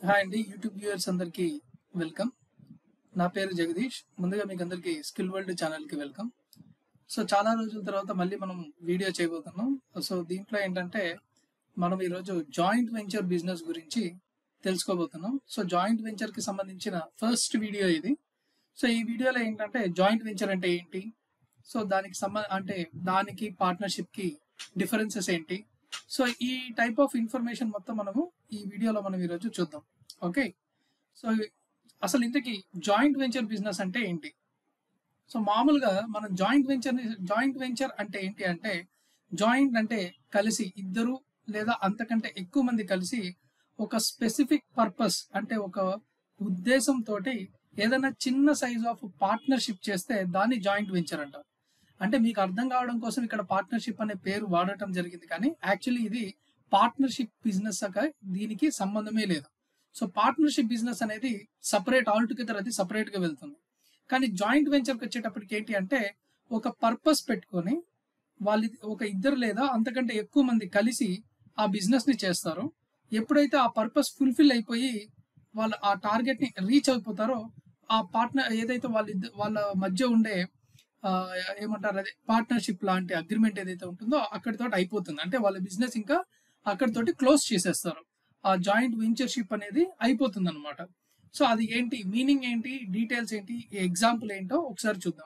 hi అండి YouTube viewers అందరికీ welcome నా పేరు జగదీష్ ముందుగా మీకు అందరికీ స్కిల్ వరల్డ్ ఛానల్కి వెల్కమ్ సో చాలా రోజుల తర్వాత మళ్ళీ మనం వీడియో చేయబోతున్నాం సో దీంట్లో ఏంటంటే మనం ఈరోజు జాయింట్ వెంచర్ బిజినెస్ గురించి తెలుసుకోబోతున్నాం సో జాయింట్ వెంచర్కి సంబంధించిన ఫస్ట్ వీడియో ఇది సో ఈ వీడియోలో ఏంటంటే జాయింట్ వెంచర్ అంటే ఏంటి సో దానికి సంబ అంటే దానికి పార్ట్నర్షిప్కి డిఫరెన్సెస్ ఏంటి సో ఈ టైప్ ఆఫ్ ఇన్ఫర్మేషన్ మొత్తం మనము ఈ వీడియోలో మనం ఈరోజు చూద్దాం ఓకే సో అసలు ఇంతకీ జాయింట్ వెంచర్ బిజినెస్ అంటే ఏంటి సో మామూలుగా మనం జాయింట్ వెంచర్ జాయింట్ వెంచర్ అంటే ఏంటి అంటే జాయింట్ అంటే కలిసి ఇద్దరు లేదా అంతకంటే ఎక్కువ మంది కలిసి ఒక స్పెసిఫిక్ పర్పస్ అంటే ఒక ఉద్దేశంతో ఏదైనా చిన్న సైజ్ ఆఫ్ పార్ట్నర్షిప్ చేస్తే దాన్ని జాయింట్ వెంచర్ అంటారు అంటే మీకు అర్థం కావడం కోసం ఇక్కడ పార్ట్నర్షిప్ అనే పేరు వాడటం జరిగింది కానీ యాక్చువల్లీ ఇది పార్ట్నర్షిప్ బిజినెస్ దీనికి సంబంధమే లేదు సో పార్ట్నర్షిప్ బిజినెస్ అనేది సపరేట్ ఆల్ టుగెదర్ అది సపరేట్ గా వెళ్తుంది కానీ జాయింట్ వెంచర్కి వచ్చేటప్పటికి ఏంటి అంటే ఒక పర్పస్ పెట్టుకొని వాళ్ళు ఒక ఇద్దరు లేదా అంతకంటే ఎక్కువ మంది కలిసి ఆ బిజినెస్ ని చేస్తారు ఎప్పుడైతే ఆ పర్పస్ ఫుల్ఫిల్ అయిపోయి వాళ్ళ ఆ టార్గెట్ ని రీచ్ అయిపోతారో ఆ పార్ట్నర్ ఏదైతే వాళ్ళ ఇద్ద- వాళ్ళ మధ్య ఉండే ఆ, ఏమంటారు అదే పార్ట్నర్షిప్ లాంటి అగ్రిమెంట్ ఏదైతే ఉంటుందో అక్కడితో అయిపోతుంది అంటే వాళ్ళ బిజినెస్ ఇంకా అక్కడితోటి క్లోజ్ చేసేస్తారు ఆ జాయింట్ వెంచర్షిప్ అనేది అయిపోతుంది అనమాట సో అది ఏంటి మీనింగ్ ఏంటి డీటెయిల్స్ ఏంటి ఎగ్జాంపుల్ ఏంటో ఒకసారి చూద్దాం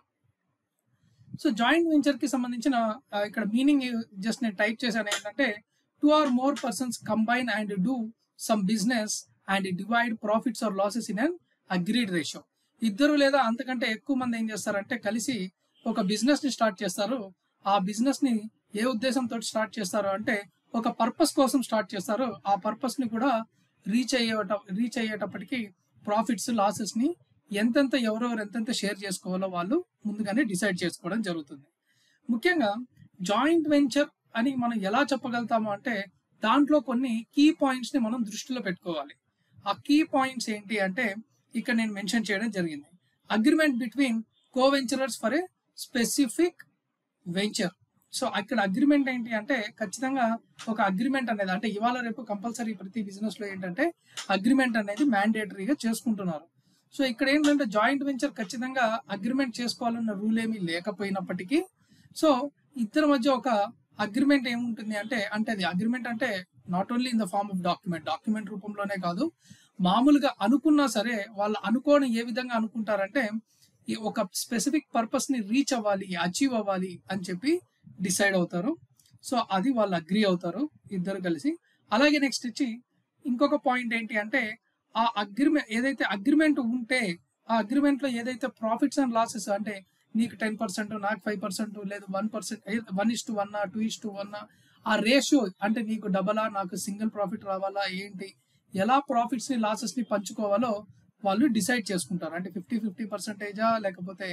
సో జాయింట్ వెంచర్ కి సంబంధించిన ఆ, ఇక్కడ మీనింగ్ జస్ట్ నేను టైప్ చేశాను ఏంటంటే two or more persons combine and do some business and divide profits or losses in an agreed ratio ఇద్దరు లేదా అంతకంటే ఎక్కువ మంది ఏం చేస్తారంటే కలిసి ఒక బిజినెస్ ని స్టార్ట్ చేస్తారు ఆ బిజినెస్ ని ఏ ఉద్దేశంతో స్టార్ట్ చేస్తారు అంటే ఒక పర్పస్ కోసం స్టార్ట్ చేస్తారు ఆ పర్పస్ ని కూడా రీచ్ అయ్యేట రీచ్ అయ్యేటప్పటికి ప్రాఫిట్స్ లాసెస్ ని ఎంతెంత ఎవరెవరు ఎంతెంత షేర్ చేసుకోవాలో వాళ్ళు ముందుగానే డిసైడ్ చేసుకోవడం జరుగుతుంది ముఖ్యంగా జాయింట్ వెంచర్ అని మనం ఎలా చెప్పగలుగుతాము అంటే దాంట్లో కొన్ని కీ పాయింట్స్ ని మనం దృష్టిలో పెట్టుకోవాలి ఆ కీ పాయింట్స్ ఏంటి అంటే ఇక్కడ నేను మెన్షన్ చేయడం జరిగింది agreement between co venturers for a specific venture so అక్కడ అగ్రిమెంట్ ఏంటి అంటే ఖచ్చితంగా ఒక అగ్రిమెంట్ అనేది అంటే ఇవాళ రేపు కంపల్సరీ ప్రతి బిజినెస్ లో ఏంటంటే అగ్రిమెంట్ అనేది మ్యాండేటరీగా చేసుకుంటున్నారు సో ఇక్కడ ఏంటంటే జాయింట్ వెంచర్ ఖచ్చితంగా అగ్రిమెంట్ చేసుకోవాలన్న రూల్ ఏమీ లేకపోయినప్పటికీ సో ఇద్దరి మధ్య ఒక అగ్రిమెంట్ ఏముంటుంది అంటే అంటే అది అగ్రిమెంట్ అంటే not only in the form of document document రూపంలోనే కాదు మామూలుగా అనుకున్నా సరే వాళ్ళు అనుకోని ఏ విధంగా అనుకుంటారంటే ఈ ఒక స్పెసిఫిక్ పర్పస్ ని రీచ్ అవ్వాలి అచీవ్ అవ్వాలి అని చెప్పి డిసైడ్ అవుతారు సో అది వాళ్ళు అగ్రి అవుతారు ఇద్దరు కలిసి అలాగే నెక్స్ట్ వచ్చి ఇంకొక పాయింట్ ఏంటి అంటే ఆ అగ్రిమెంట్ ఏదైతే అగ్రిమెంట్ ఉంటే ఆ అగ్రిమెంట్ లో ఏదైతే ప్రాఫిట్స్ అండ్ లాసెస్ అంటే నీకు టెన్ పర్సెంట్ నాకు ఫైవ్ పర్సెంట్ లేదు one percent one is to one two is to one ఆ రేషియో అంటే నీకు డబలా నాకు సింగిల్ ప్రాఫిట్ రావాలా ఏంటి ఎలా ప్రాఫిట్స్ ని లాసెస్ ని పంచుకోవాలో వాళ్ళు డిసైడ్ చేసుకుంటారు అంటే ఫిఫ్టీ ఫిఫ్టీ పర్సెంటేజా లేకపోతే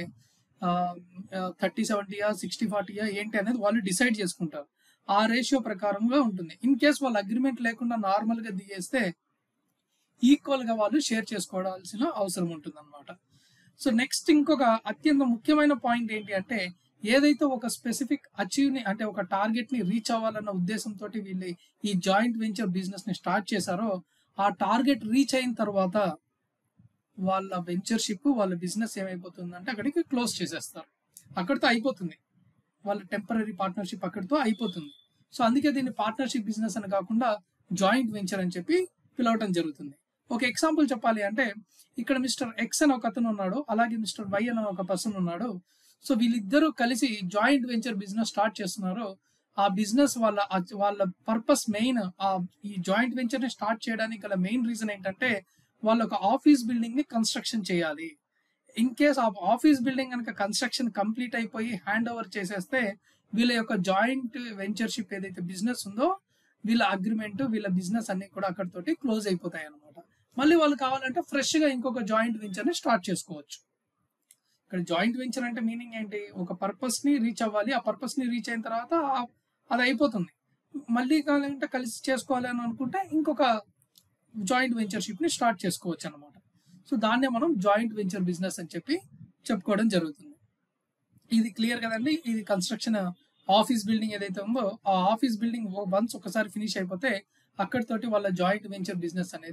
థర్టీ సెవెంటీయా సిక్స్టీ ఫార్టీయా ఏంటి అనేది వాళ్ళు డిసైడ్ చేసుకుంటారు ఆ రేషియో ప్రకారంగా ఉంటుంది ఇన్ కేస్ వాళ్ళు అగ్రిమెంట్ లేకుండా నార్మల్ గా దిగేస్తే ఈక్వల్ గా వాళ్ళు షేర్ చేసుకోవాల్సిన అవసరం ఉంటుంది అనమాట సో నెక్స్ట్ ఇంకొక అత్యంత ముఖ్యమైన పాయింట్ ఏంటి అంటే ఏదైతే ఒక స్పెసిఫిక్ అచీవ్ ని అంటే ఒక టార్గెట్ ని రీచ్ అవ్వాలన్న ఉద్దేశంతో వీళ్ళు ఈ జాయింట్ వెంచర్ బిజినెస్ ని స్టార్ట్ చేశారో ఆ టార్గెట్ రీచ్ అయిన తర్వాత వాళ్ళ వెంచర్షిప్ వాళ్ళ బిజినెస్ ఏమైపోతుందంటే అక్కడికి క్లోజ్ చేసేస్తారు అక్కడితో అయిపోతుంది వాళ్ళ టెంపరీ పార్ట్నర్షిప్ అక్కడితో అయిపోతుంది సో అందుకే దీన్ని పార్ట్నర్షిప్ బిజినెస్ అని కాకుండా జాయింట్ వెంచర్ అని చెప్పి పిలవటం జరుగుతుంది ఒక ఎగ్జాంపుల్ చెప్పాలి అంటే ఇక్కడ మిస్టర్ ఎక్స్ అని ఒక అతను ఉన్నాడు అలాగే మిస్టర్ వై అని ఒక పర్సన్ ఉన్నాడు సో వీళ్ళిద్దరూ కలిసి జాయింట్ వెంచర్ బిజినెస్ స్టార్ట్ చేస్తున్నారు ఆ బిజినెస్ వాళ్ళ ఆ- వాళ్ళ పర్పస్ మెయిన్ ఆ ఈ జాయింట్ వెంచర్ ని స్టార్ట్ చేయడానికి గల మెయిన్ రీజన్ ఏంటంటే వాళ్ళు ఒక ఆఫీస్ బిల్డింగ్ ని కన్స్ట్రక్షన్ చేయాలి ఇన్ కేస్ ఆ ఆఫీస్ బిల్డింగ్ కనుక కన్స్ట్రక్షన్ కంప్లీట్ అయిపోయి హ్యాండ్ ఓవర్ చేసేస్తే వీళ్ళ యొక్క జాయింట్ వెంచర్షిప్ ఏదైతే బిజినెస్ ఉందో వీళ్ళ అగ్రిమెంట్ వీళ్ళ బిజినెస్ అన్ని కూడా అక్కడితోటి క్లోజ్ అయిపోతాయి అనమాట మళ్ళీ వాళ్ళు కావాలంటే ఫ్రెష్ గా ఇంకొక జాయింట్ వెంచర్ ని స్టార్ట్ చేసుకోవచ్చు ఇక్కడ జాయింట్ వెంచర్ అంటే మీనింగ్ ఏంటి ఒక పర్పస్ ని రీచ్ అవ్వాలి ఆ పర్పస్ ని రీచ్ అయిన తర్వాత ఆ- అది అయిపోతుంది మళ్ళీ కావాలంటే కలిసి చేసుకోవాలి అని అనుకుంటే ఇంకొక జాయింట్ వెంచర్షిప్ ని స్టార్ట్ చేసుకోవచ్చు అనమాట సో దాన్నే మనం జాయింట్ వెంచర్ బిజినెస్ అని చెప్పి చెప్పుకోవడం జరుగుతుంది ఇది క్లియర్ కదండి ఇది కన్స్ట్రక్షన్ ఆఫీస్ బిల్డింగ్ ఏదైతే ఉందో ఆ ఆఫీస్ బిల్డింగ్ వన్స్ ఒకసారి ఫినిష్ అయిపోతే అక్కడితోటి వాళ్ళ జాయింట్ వెంచర్ బిజినెస్ అనేది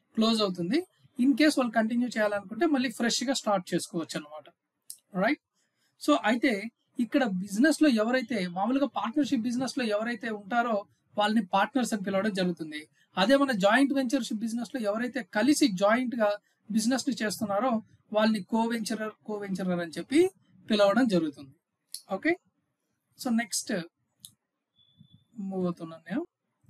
క్లోజ్ అవుతుంది ఇన్ కేస్ వాళ్ళు కంటిన్యూ చేయాలనుకుంటే మళ్ళీ ఫ్రెష్ గా స్టార్ట్ చేసుకోవచ్చు అనమాట రైట్ సో అయితే ఇక్కడ బిజినెస్ లో ఎవరైతే మామూలుగా పార్ట్నర్షిప్ బిజినెస్ లో ఎవరైతే ఉంటారో వాళ్ళని పార్ట్నర్స్ అని పిలవడం జరుగుతుంది అదే మన జాయింట్ వెంచర్షిప్ బిజినెస్ లో ఎవరైతే కలిసి జాయింట్ గా బిజినెస్ ని చేస్తున్నారో వాళ్ళని కో వెంచరర్ కో వెంచరర్ అని చెప్పి పిలవడం జరుగుతుంది ఓకే సో నెక్స్ట్ మూవ్ అవుతున్నాను నేను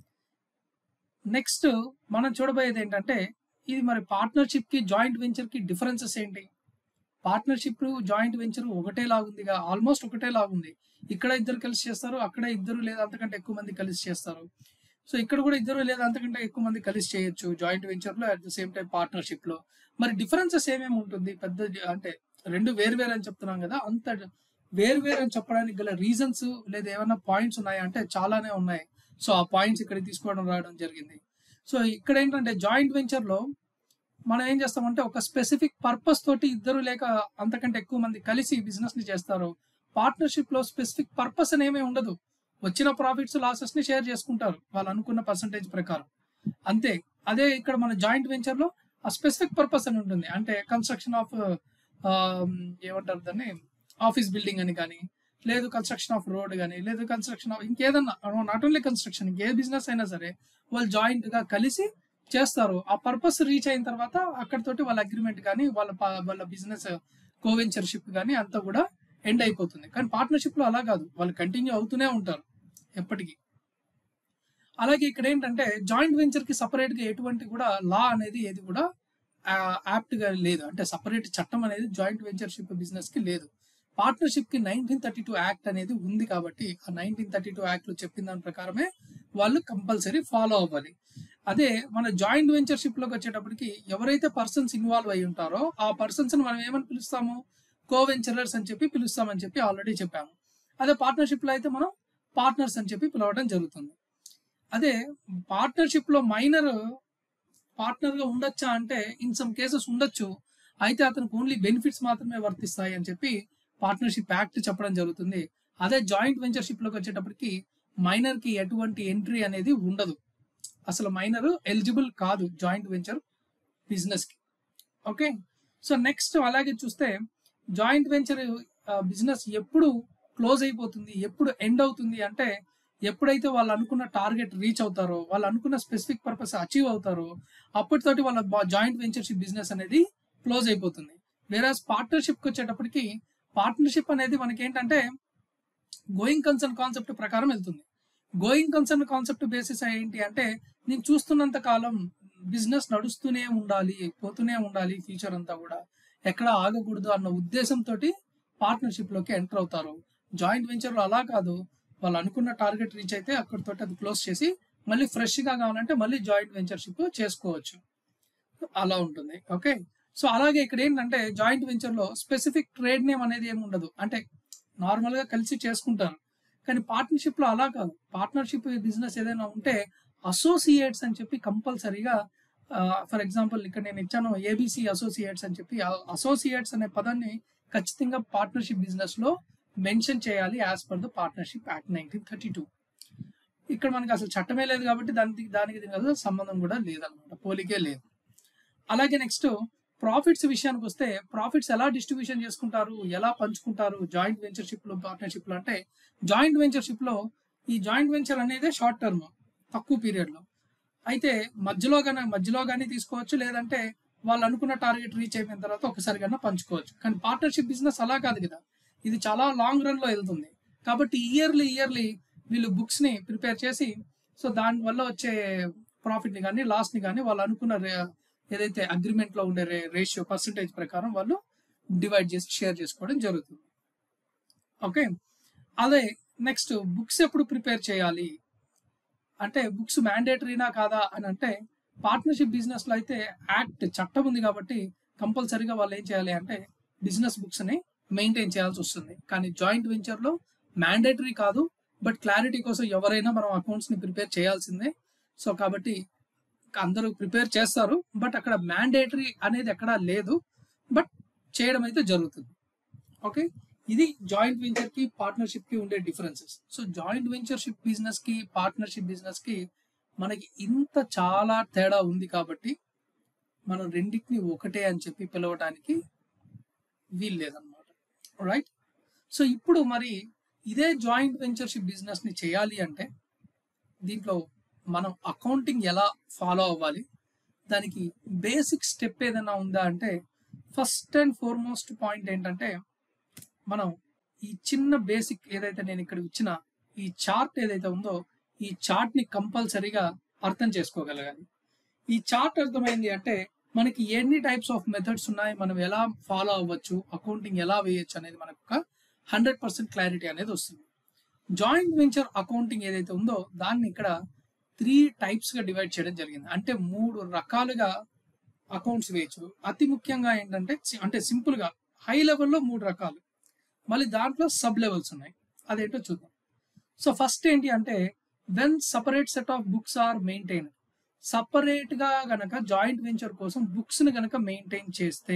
నెక్స్ట్ మనం చూడబోయేది ఏంటంటే ఇది మరి పార్ట్నర్షిప్ కి జాయింట్ వెంచర్ కి డిఫరెన్సెస్ ఏంటి పార్ట్నర్షిప్ జాయింట్ వెంచర్ ఒకటే లాగుందిగా ఆల్మోస్ట్ ఒకటే లాగుంది ఇక్కడ ఇద్దరు కలిసి చేస్తారు అక్కడ ఇద్దరు లేదా అంతకంటే ఎక్కువ మంది కలిసి చేస్తారు సో ఇక్కడ కూడా ఇద్దరు లేదా అంతకంటే ఎక్కువ మంది కలిసి చేయొచ్చు జాయింట్ వెంచర్ లో at the same time partnership లో మరి డిఫరెన్సెస్ ఏమేమి ఉంటుంది పెద్ద అంటే రెండు వేరు వేరు అని చెప్తున్నాం కదా అంత వేరు వేరు అని చెప్పడానికి గల రీజన్స్ లేదా ఏమైనా పాయింట్స్ ఉన్నాయా అంటే చాలానే ఉన్నాయి సో ఆ పాయింట్స్ ఇక్కడ తీసుకోవడం రావడం జరిగింది సో ఇక్కడ ఏంటంటే జాయింట్ వెంచర్ లో మనం ఏం చేస్తామంటే ఒక స్పెసిఫిక్ పర్పస్ తోటి ఇద్దరు లేక అంతకంటే ఎక్కువ మంది కలిసి బిజినెస్ ని చేస్తారు పార్ట్నర్షిప్ లో స్పెసిఫిక్ పర్పస్ అని ఏమీ ఉండదు వచ్చిన ప్రాఫిట్స్ లాసెస్ ని షేర్ చేసుకుంటారు వాళ్ళు అనుకున్న పర్సంటేజ్ ప్రకారం అంతే అదే ఇక్కడ మన జాయింట్ వెంచర్ లో ఆ స్పెసిఫిక్ పర్పస్ అని ఉంటుంది అంటే కన్స్ట్రక్షన్ ఆఫ్ ఏమంటారు దాన్ని ఆఫీస్ బిల్డింగ్ అని కానీ లేదు కన్స్ట్రక్షన్ ఆఫ్ రోడ్ కానీ లేదు కన్స్ట్రక్షన్ ఆఫ్ ఇంకేదన్నా నాట్ ఓన్లీ కన్స్ట్రక్షన్ ఇంకే బిజినెస్ అయినా సరే వాళ్ళు జాయింట్ గా కలిసి చేస్తారు ఆ పర్పస్ రీచ్ అయిన తర్వాత అక్కడతోటి వాళ్ళ అగ్రిమెంట్ కానీ వాళ్ళ ప- వాళ్ళ బిజినెస్ కోవెంచర్షిప్ కానీ అంతా కూడా ఎండ్ అయిపోతుంది కానీ పార్ట్నర్షిప్ లో అలా కాదు వాళ్ళు కంటిన్యూ అవుతూనే ఉంటారు ఎప్పటికీ అలాగే ఇక్కడ ఏంటంటే జాయింట్ వెంచర్ కి సపరేట్ గా ఎటువంటి కూడా లా అనేది ఏది కూడా యాప్ట్ గా లేదు అంటే సపరేట్ చట్టం అనేది జాయింట్ వెంచర్షిప్ బిజినెస్ కి లేదు పార్ట్నర్షిప్ కి నైన్టీన్ థర్టీ టూ యాక్ట్ అనేది ఉంది కాబట్టి ఆ నైన్టీన్ థర్టీ టూ యాక్ట్ లో చెప్పిన దాని ప్రకారమే వాళ్ళు కంపల్సరీ ఫాలో అవ్వాలి అదే మన జాయింట్ వెంచర్షిప్ లోకి వచ్చేటప్పటికి ఎవరైతే పర్సన్స్ ఇన్వాల్వ్ అయి ఉంటారో ఆ పర్సన్స్ మనం ఏమని పిలుస్తాము కో వెంచరర్స్ అని చెప్పి పిలుస్తామని చెప్పి ఆల్రెడీ చెప్పాము అదే పార్ట్నర్షిప్ లో అయితే మనం పార్ట్నర్స్ అని చెప్పి పిలవడం జరుగుతుంది అదే పార్ట్నర్షిప్ లో మైనర్ పార్ట్నర్ గా ఉండొచ్చా అంటే ఇన్ సమ్ కేసెస్ ఉండొచ్చు అయితే అతనికి ఓన్లీ బెనిఫిట్స్ మాత్రమే వర్తిస్తాయి అని చెప్పి పార్ట్నర్షిప్ యాక్ట్ చెప్పడం జరుగుతుంది అదే జాయింట్ వెంచర్షిప్ లోకి వచ్చేటప్పటికి మైనర్ కి ఎటువంటి ఎంట్రీ అనేది ఉండదు అసలు మైనర్ ఎలిజిబుల్ కాదు జాయింట్ వెంచర్ బిజినెస్ కి ఓకే సో నెక్స్ట్ అలాగే చూస్తే జాయింట్ వెంచర్ బిజినెస్ ఎప్పుడు క్లోజ్ అయిపోతుంది ఎప్పుడు ఎండ్ అవుతుంది అంటే ఎప్పుడైతే వాళ్ళు అనుకున్న టార్గెట్ రీచ్ అవుతారో వాళ్ళు అనుకున్న స్పెసిఫిక్ పర్పస్ అచీవ్ అవుతారో అప్పటితోటి వాళ్ళ జాయింట్ వెంచర్షిప్ బిజినెస్ అనేది క్లోజ్ అయిపోతుంది వేరే పార్ట్నర్షిప్ కి వచ్చేటప్పటికి పార్ట్నర్షిప్ అనేది మనకి ఏంటంటే గోయింగ్ కన్సర్న్ కాన్సెప్ట్ ప్రకారం వెళ్తుంది గోయింగ్ కన్సర్న్ కాన్సెప్ట్ బేసిస్ ఏంటి అంటే నేను చూస్తున్నంత కాలం బిజినెస్ నడుస్తూనే ఉండాలి పోతూనే ఉండాలి ఫ్యూచర్ అంతా కూడా ఎక్కడ ఆగకూడదు అన్న ఉద్దేశంతో పార్ట్నర్షిప్ లోకి ఎంటర్ అవుతారు జాయింట్ వెంచర్ లో అలా కాదు వాళ్ళు అనుకున్న టార్గెట్ రీచ్ అయితే అక్కడితో అది క్లోజ్ చేసి మళ్ళీ ఫ్రెష్ గా కావాలంటే మళ్ళీ జాయింట్ వెంచర్షిప్ చేసుకోవచ్చు అలా ఉంటుంది ఓకే సో అలాగే ఇక్కడ ఏంటంటే జాయింట్ వెంచర్ లో స్పెసిఫిక్ ట్రేడ్ నేమ్ అనేది ఏమి ఉండదు అంటే నార్మల్ గా కలిసి చేసుకుంటారు కానీ పార్ట్నర్షిప్ లో అలా కాదు పార్ట్నర్షిప్ బిజినెస్ ఏదైనా ఉంటే అసోసియేట్స్ అని చెప్పి కంపల్సరీగా ఫర్ ఎగ్జాంపుల్ ఇక్కడ నేను ఇచ్చాను ఏబిసి అసోసియేట్స్ అని చెప్పి అసోసియేట్స్ అనే పదాన్ని ఖచ్చితంగా పార్ట్నర్షిప్ బిజినెస్ లో మెన్షన్ చేయాలి as per the partnership act nineteen thirty two ఇక్కడ మనకి అసలు చట్టమే లేదు కాబట్టి దానికి దానికి దీనికి అసలు సంబంధం కూడా లేదనమాట పోలికే లేదు అలాగే నెక్స్ట్ ప్రాఫిట్స్ విషయానికి వస్తే ప్రాఫిట్స్ ఎలా డిస్ట్రిబ్యూషన్ చేసుకుంటారు ఎలా పంచుకుంటారు జాయింట్ వెంచర్షిప్ లో పార్ట్నర్షిప్ లో అంటే జాయింట్ వెంచర్షిప్ లో ఈ జాయింట్ వెంచర్ అనేది షార్ట్ టర్మ్ తక్కువ పీరియడ్ లో అయితే మధ్యలో గానీ మధ్యలో గానీ తీసుకోవచ్చు లేదంటే వాళ్ళు అనుకున్న టార్గెట్ రీచ్ అయిపోయిన తర్వాత ఒకసారి కన్నా పంచుకోవచ్చు కానీ పార్ట్నర్షిప్ బిజినెస్ అలా కాదు కదా ఇది చాలా లాంగ్ రన్ లో వెళ్తుంది కాబట్టి ఇయర్లీ ఇయర్లీ వీళ్ళు బుక్స్ ని ప్రిపేర్ చేసి సో దాని వల్ల వచ్చే ప్రాఫిట్ ని కానీ లాస్ ని కానీ వాళ్ళు అనుకున్న రే- ఏదైతే అగ్రిమెంట్ లో ఉండే రేషియో పర్సంటేజ్ ప్రకారం వాళ్ళు డివైడ్ చేసి షేర్ చేసుకోవడం జరుగుతుంది ఓకే అదే నెక్స్ట్ బుక్స్ ఎప్పుడు ప్రిపేర్ చేయాలి అంటే బుక్స్ మ్యాండేటరీనా కాదా అని అంటే పార్ట్నర్షిప్ బిజినెస్ లో అయితే యాక్ట్ చట్టం ఉంది కాబట్టి కంపల్సరీగా వాళ్ళు ఏం చేయాలి అంటే బిజినెస్ బుక్స్ ని మెయింటైన్ చేయాల్సి వస్తుంది కానీ జాయింట్ వెంచర్ లో మ్యాండేటరీ కాదు బట్ క్లారిటీ కోసం ఎవరైనా మనం అకౌంట్స్ ని ప్రిపేర్ చేయాల్సిందే సో కాబట్టి అందరూ ప్రిపేర్ చేస్తారు బట్ అక్కడ మ్యాండేటరీ అనేది ఎక్కడా లేదు బట్ చేయడం అయితే జరుగుతుంది ఓకే ఇది జాయింట్ వెంచర్ కి పార్ట్నర్షిప్ కి ఉండే differences so joint ventureship business కి పార్ట్నర్షిప్ బిజినెస్ కి మనకి ఇంత చాలా తేడా ఉంది కాబట్టి మనం రెండింటిని ఒకటే అని చెప్పి పిలవడానికి వీలు లేదన్నమాట రైట్ సో ఇప్పుడు మరి ఇదే జాయింట్ వెంచర్షిప్ బిజినెస్ ని చేయాలి అంటే దీంట్లో మనం అకౌంటింగ్ ఎలా ఫాలో అవ్వాలి దానికి బేసిక్ స్టెప్ ఏదైనా ఉందా అంటే ఫస్ట్ అండ్ ఫార్మోస్ట్ పాయింట్ ఏంటంటే మనం ఈ చిన్న బేసిక్ ఏదైతే నేను ఇక్కడ ఇచ్చిన ఈ చార్ట్ ఏదైతే ఉందో ఈ చార్ట్ ని కంపల్సరీగా అర్థం చేసుకోగలగాలి ఈ చార్ట్ అర్థమైంది అంటే మనకి ఎన్ని టైప్స్ ఆఫ్ మెథడ్స్ ఉన్నాయి మనం ఎలా ఫాలో అవ్వచ్చు అకౌంటింగ్ ఎలా వేయచ్చు అనేది మనకు ఒక హండ్రెడ్ పర్సెంట్ క్లారిటీ అనేది వస్తుంది జాయింట్ వెంచర్ అకౌంటింగ్ ఏదైతే ఉందో దాన్ని ఇక్కడ త్రీ టైప్స్ గా డివైడ్ చేయడం జరిగింది అంటే మూడు రకాలుగా అకౌంట్స్ వేయచ్చు అతి ముఖ్యంగా ఏంటంటే సి- అంటే సింపుల్ గా హై లెవెల్లో మూడు రకాలు మళ్ళీ దాంట్లో సబ్ లెవెల్స్ ఉన్నాయి అదేంటో చూద్దాం సో ఫస్ట్ ఏంటి అంటే when separate set of books are maintain separate గా గనక జాయింట్ వెంచర్ కోసం బుక్స్ ని గనక మెయింటైన్ చేస్తే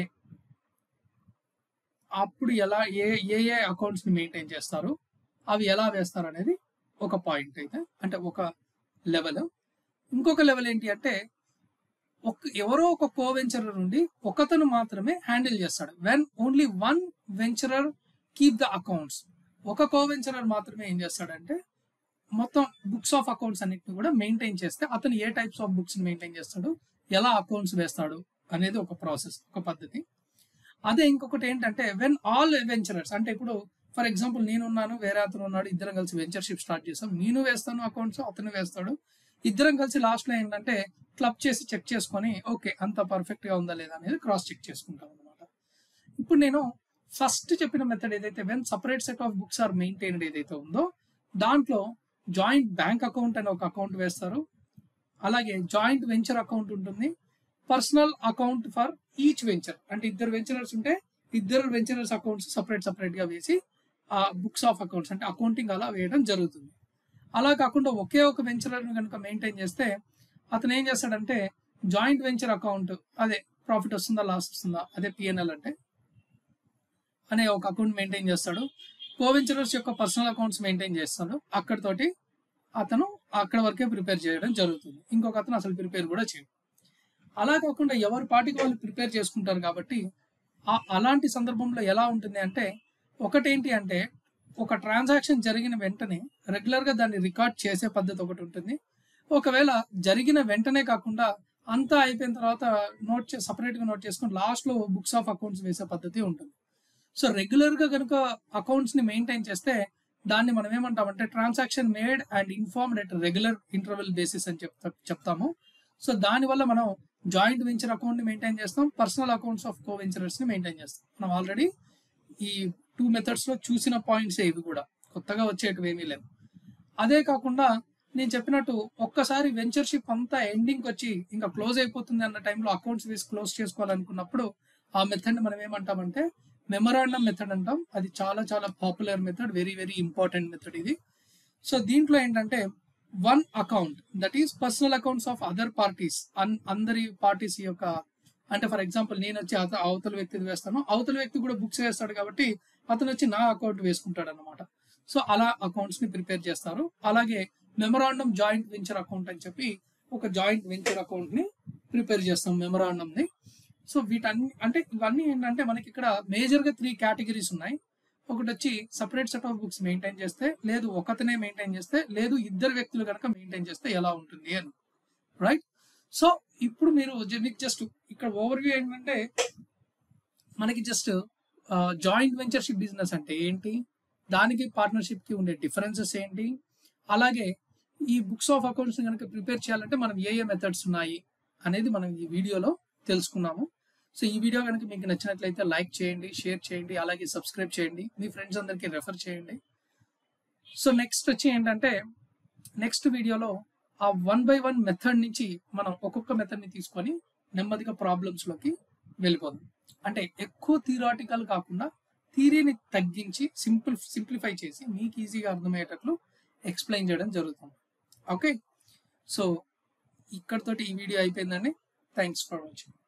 అప్పుడు ఎలా ఏ ఏ ఏ అకౌంట్స్ ని మెయింటైన్ చేస్తారు అవి ఎలా వేస్తారు అనేది ఒక పాయింట్ అయితే అంటే ఒక లెవెల్ ఇంకొక లెవెల్ ఏంటి అంటే ఒక ఎవరో ఒక కో వెంచరర్ నుండి ఒకతను మాత్రమే హ్యాండిల్ చేస్తాడు when only one venturer keep the accounts ఒక కో వెంచరర్ మాత్రమే ఏం చేస్తాడంటే మొత్తం బుక్స్ ఆఫ్ అకౌంట్స్ అన్నిటిని కూడా మెయింటైన్ చేస్తే అతను ఏ టైప్స్ ఆఫ్ బుక్స్ మెయింటైన్ చేస్తాడు ఎలా అకౌంట్స్ వేస్తాడు అనేది ఒక ప్రాసెస్ ఒక పద్ధతి అదే ఇంకొకటి ఏంటంటే వెన్ ఆల్ వెంచరర్స్ అంటే ఇప్పుడు ఫర్ ఎగ్జాంపుల్ నేనున్నాను వేరే అతను ఉన్నాడు ఇద్దరం కలిసి వెంచర్షిప్ స్టార్ట్ చేస్తాం నేను వేస్తాను అకౌంట్స్ అతను వేస్తాడు ఇద్దరం కలిసి లాస్ట్ లో ఏంటంటే క్లబ్ చేసి చెక్ చేసుకొని ఓకే అంత పర్ఫెక్ట్ గా ఉందా లేదా అనేది క్రాస్ చెక్ చేసుకుంటాం అనమాట ఇప్పుడు నేను ఫస్ట్ చెప్పిన మెథడ్ ఏదైతే when separate set of books are maintained ఏదైతే ఉందో దాంట్లో జాయింట్ బ్యాంక్ అకౌంట్ అని ఒక అకౌంట్ వేస్తారు అలాగే జాయింట్ వెంచర్ అకౌంట్ ఉంటుంది personal account for each venture అంటే ఇద్దరు వెంచరర్స్ ఉంటే ఇద్దరు వెంచరర్స్ అకౌంట్స్ సపరేట్ సపరేట్ గా వేసి ఆ బుక్స్ ఆఫ్ అకౌంట్స్ అంటే అకౌంటింగ్ అలా వేయడం జరుగుతుంది అలా కాకుండా ఒకే ఒక వెంచరర్ కనుక మెయింటైన్ చేస్తే అతను ఏం చేస్తాడంటే జాయింట్ వెంచర్ అకౌంట్ అదే ప్రాఫిట్ వస్తుందా లాస్ వస్తుందా అదే పిఎన్ఎల్ అంటే అనే ఒక అకౌంట్ మెయింటైన్ చేస్తాడు కో వెంచరర్స్ యొక్క పర్సనల్ అకౌంట్స్ మెయింటైన్ చేస్తాడు అక్కడితోటి అతను అక్కడ వరకే ప్రిపేర్ చేయడం జరుగుతుంది ఇంకొక అతను అసలు ప్రిపేర్ కూడా చేయడు అలా కాకుండా ఎవరి పాటికి వాళ్ళు ప్రిపేర్ చేసుకుంటారు కాబట్టి ఆ అలాంటి సందర్భంలో ఎలా ఉంటుంది అంటే ఒకటేంటి అంటే ఒక ట్రాన్సాక్షన్ జరిగిన వెంటనే రెగ్యులర్ గా దాన్ని రికార్డ్ చేసే పద్ధతి ఒకటి ఉంటుంది ఒకవేళ జరిగిన వెంటనే కాకుండా అంతా అయిపోయిన తర్వాత నోట్ సపరేట్ గా నోట్ చేసుకుని లాస్ట్ లో బుక్స్ ఆఫ్ అకౌంట్స్ వేసే పద్ధతి ఉంటుంది సో రెగ్యులర్ గా కనుక అకౌంట్స్ ని మెయింటైన్ చేస్తే దాన్ని మనం ఏమంటామంటే transaction made and informed at regular interval basis అని చెప్తా చెప్తాము సో దాని వల్ల మనం జాయింట్ వెంచర్ అకౌంట్ ని మెయింటైన్ చేస్తాం personal accounts of co venturers ని మెయింటైన్ చేస్తాం మనం ఆల్రెడీ ఈ టూ మెథడ్స్ లో చూసిన పాయింట్స్ ఇవి కూడా కొత్తగా వచ్చేటివి ఏమీ లేవు అదే కాకుండా నేను చెప్పినట్టు ఒక్కసారి వెంచర్షిప్ అంతా ఎండింగ్ వచ్చి ఇంకా క్లోజ్ అయిపోతుంది అన్న టైంలో అకౌంట్స్ వేసి క్లోజ్ చేసుకోవాలనుకున్నప్పుడు ఆ మెథడ్ మనం ఏమంటామంటే మెమరాండం మెథడ్ అంటాం అది చాలా చాలా popular method very very important method ఇది సో దీంట్లో ఏంటంటే one account that is personal accounts of other parties అందరి పార్టీస్ యొక్క అంటే ఫర్ ఎగ్జాంపుల్ నేను వచ్చి అత- అవతల వ్యక్తిది వేస్తాను అవతల వ్యక్తి కూడా బుక్స్ వేస్తాడు కాబట్టి అతను వచ్చి నా అకౌంట్ వేసుకుంటాడు అనమాట సో అలా అకౌంట్స్ ని ప్రిపేర్ చేస్తారు అలాగే మెమరాండం జాయింట్ వెంచర్ అకౌంట్ అని చెప్పి ఒక జాయింట్ వెంచర్ అకౌంట్ ని ప్రిపేర్ చేస్తాం మెమరాండం ని సో వీటన్ని అంటే ఇవన్నీ ఏంటంటే మనకి ఇక్కడ మేజర్ గా త్రీ కేటగిరీస్ ఉన్నాయి ఒకటి వచ్చి separate set of books maintain చేస్తే లేదు ఒకతనే మెయింటైన్ చేస్తే లేదు ఇద్దరు వ్యక్తులు కనుక మెయింటైన్ చేస్తే ఎలా ఉంటుంది అని రైట్ సో ఇప్పుడు మీరు జ- మీకు జస్ట్ ఇక్కడ ఓవర్ వ్యూ ఏంటంటే మనకి జస్ట్ జాయింట్ వెంచర్షిప్ బిజినెస్ అంటే ఏంటి దానికి పార్ట్నర్షిప్ కి ఉండే డిఫరెన్సెస్ ఏంటి అలాగే ఈ బుక్స్ ఆఫ్ అకౌంట్స్ కనుక ప్రిపేర్ చేయాలంటే మనం ఏ ఏ మెథడ్స్ ఉన్నాయి అనేది మనం ఈ వీడియోలో తెలుసుకున్నాము సో ఈ వీడియో కనుక మీకు నచ్చినట్లయితే లైక్ చేయండి షేర్ చేయండి అలాగే సబ్స్క్రైబ్ చేయండి మీ ఫ్రెండ్స్ అందరికీ రెఫర్ చేయండి సో నెక్స్ట్ వచ్చి ఏంటంటే నెక్స్ట్ వీడియోలో ఆ వన్ బై వన్ మెథడ్ నుంచి మనం ఒక్కొక్క మెథడ్ ని తీసుకొని నెమ్మదిగా ప్రాబ్లమ్స్ లోకి వెళ్ళిపోదాం అంటే ఎక్కువ థియరాటికల్ కాకుండా థియరీని తగ్గించి సింపుల్ సింప్లిఫై చేసి మీకు ఈజీగా అర్థమయ్యేటట్లు ఎక్స్ప్లెయిన్ చేయడం జరుగుతుంది ఓకే సో ఇక్కడతోటి ఈ వీడియో అయిపోయిందండి థ్యాంక్స్ ఫర్ వాచింగ్